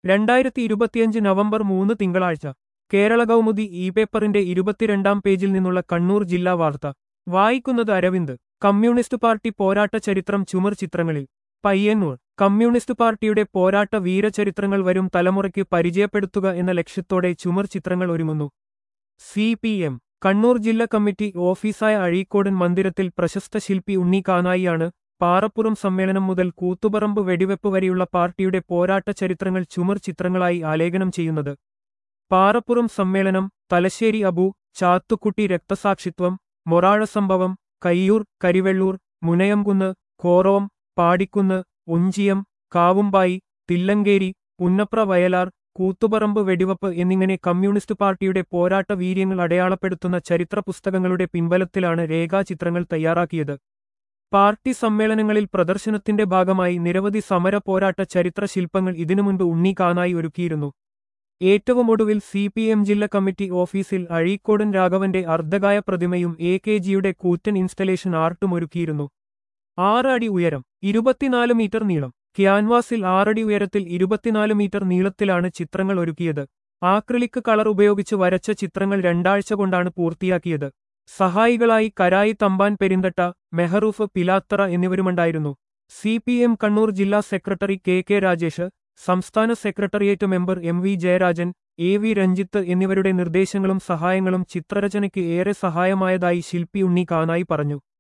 രണ്ടായിരത്തി ഇരുപത്തിയഞ്ച് നവംബർ മൂന്ന് തിങ്കളാഴ്ച കേരള കൗമുദി ഇ പേപ്പറിന്റെ ഇരുപത്തിരണ്ടാം പേജിൽ നിന്നുള്ള കണ്ണൂർ ജില്ലാ വാർത്ത വായിക്കുന്നത് അരവിന്ദ് കമ്മ്യൂണിസ്റ്റ് പാർട്ടി പോരാട്ട ചരിത്രം ചുമർ ചിത്രങ്ങളിൽ പയ്യന്നൂർ കമ്മ്യൂണിസ്റ്റ് പാർട്ടിയുടെ പോരാട്ട വീരചരിത്രങ്ങൾ വരും തലമുറയ്ക്ക് പരിചയപ്പെടുത്തുക എന്ന ലക്ഷ്യത്തോടെ ചുമർ ചിത്രങ്ങൾ ഒരുങ്ങുന്നു സി പി എം കണ്ണൂർ ജില്ലാ കമ്മിറ്റി ഓഫീസായ അഴീക്കോടൻ മന്ദിരത്തിൽ പ്രശസ്ത ശില്പി ഉണ്ണി കാനായിയാണ് പാറപ്പുറം സമ്മേളനം മുതൽ കൂത്തുപറമ്പ് വെടിവെപ്പ് വരെയുള്ള പാർട്ടിയുടെ പോരാട്ട ചരിത്രങ്ങൾ ചുമർ ചിത്രങ്ങളായി ആലേഖനം ചെയ്യുന്നത് പാറപ്പുറം സമ്മേളനം തലശ്ശേരി അബു ചാത്തുക്കുട്ടി രക്തസാക്ഷിത്വം മൊറാഴ സംഭവം കയ്യൂർ കരിവെള്ളൂർ മുനയംകുന്ന് കോറോം പാടിക്കുന്ന് ഒഞ്ചിയം കാവുമ്പായി തില്ലങ്കേരി പുന്നപ്ര വയലാർ കൂത്തുപറമ്പ് വെടിവെപ്പ് എന്നിങ്ങനെ കമ്മ്യൂണിസ്റ്റ് പാർട്ടിയുടെ പോരാട്ട വീര്യങ്ങൾ അടയാളപ്പെടുത്തുന്ന ചരിത്ര പുസ്തകങ്ങളുടെ പിൻബലത്തിലാണ് രേഖാചിത്രങ്ങൾ തയ്യാറാക്കിയത് പാർട്ടി സമ്മേളനങ്ങളിൽ പ്രദർശനത്തിന്റെ ഭാഗമായി നിരവധി സമര പോരാട്ട ചരിത്ര ശില്പങ്ങൾ ഇതിനു മുൻപ് ഉണ്ണി കാനായി ഒരുക്കിയിരുന്നു ഏറ്റവും ഒടുവിൽ സി പി എം ജില്ലാ കമ്മിറ്റി ഓഫീസിൽ അഴീക്കോടൻ രാഘവന്റെ അർദ്ധകായ പ്രതിമയും എ കെ ജിയുടെ കൂറ്റൻ ഇൻസ്റ്റലേഷൻ ആർട്ടും ഒരുക്കിയിരുന്നു ആറ് അടി ഉയരം ഇരുപത്തിനാല് മീറ്റർ നീളം ക്യാൻവാസിൽ ആറടി ഉയരത്തിൽ ഇരുപത്തിനാല് മീറ്റർ നീളത്തിലാണ് ചിത്രങ്ങൾ ഒരുക്കിയത് ആക്രിലിക് കളർ ഉപയോഗിച്ച് വരച്ച ചിത്രങ്ങൾ രണ്ടാഴ്ച കൊണ്ടാണ് പൂർത്തിയാക്കിയത് സഹായികളായി കരായി തമ്പാൻ പെരിന്തട്ട മെഹറൂഫ് പിലാത്തറ എന്നിവരുമുണ്ടായിരുന്നു സി പി എം കണ്ണൂർ ജില്ലാ സെക്രട്ടറി കെ കെ രാജേഷ് സംസ്ഥാന secretariat member M V Jayarajan A V Ranjith എന്നിവരുടെ നിർദ്ദേശങ്ങളും സഹായങ്ങളും ചിത്രരചനയ്ക്ക് ഏറെ സഹായമായതായി ശില്പി ഉണ്ണി കാനായി പറഞ്ഞു